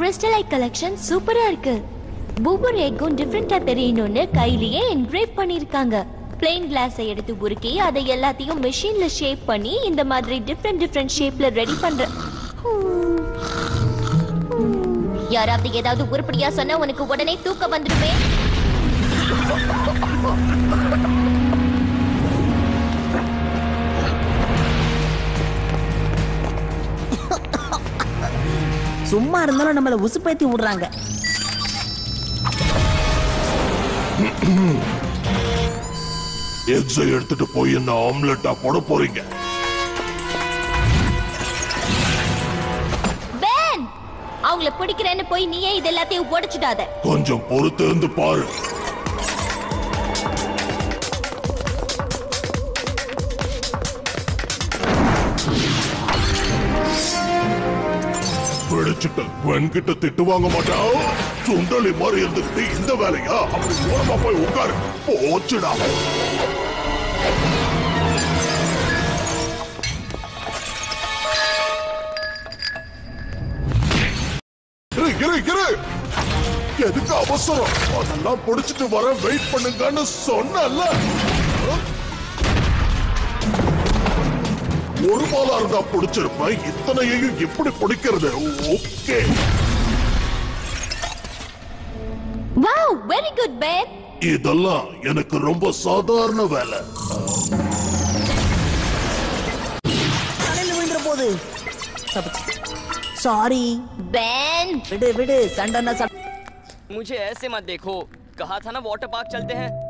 கிறிஸ்டலைட் collection சூப்பரா இருக்கு ஒவ்வொரு எக்கும் டிஃப்ரெண்டா தெரியணும்னு கையிலேயே என்கிரேவ் பண்ணிருக்காங்க பிளெயின் கிளாஸை எடுத்து உருக்கி அதை எல்லாத்தையும் மெஷின்ல ஷேப் பண்ணி இந்த மாதிரி டிஃப்ரெண்ட் டிஃப்ரெண்ட் ஷேப்ல ரெடி பண்ற யாராவது ஏதாவது உருப்படியா சொன்னா உனக்கு உடனே தூக்கம் வந்துடுமே சும்மா இருந்தாலும் நம்மள உசுப்பேத்தி விடுறாங்க எக்ஸை எடுத்துட்டு போய் என்ன ஆம்லெட்டா போட போறீங்க பென் அவங்கள பிடிக்கிறேன்னு போய் நீயே இது எல்லாத்தையும் உடைச்சிடாத கொஞ்சம் பொறுத்து இருந்து பாரு பிடிச்சிட்டு வெண்கிட்ட திட்டு வாங்க மாட்டா சுண்டலி மாதிரி இருந்துகிட்டு இந்த வேலையா அப்படி ஓரமா போய் உட்காரு போச்சுடா இரு, இரு, இரு. எதுக்கு அவசரம் அதெல்லாம் புடிச்சிட்டு வர வெயிட் பண்ணுங்கன்னு சொன்னல ஒரு பாலா இருந்தா புடிச்சிருப்பேன் இத்தனையையும் எப்படி பிடிக்கிறது okay wow very good Ben இதெல்லாம் எனக்கு ரொம்ப சாதாரண வேலை தலையில விழுந்துற போது சாரி பென் விடு விடு சண்டைன்னா சண்டை मुझे ऐसे मत देखो कहा था ना वाटर पार्क चलते हैं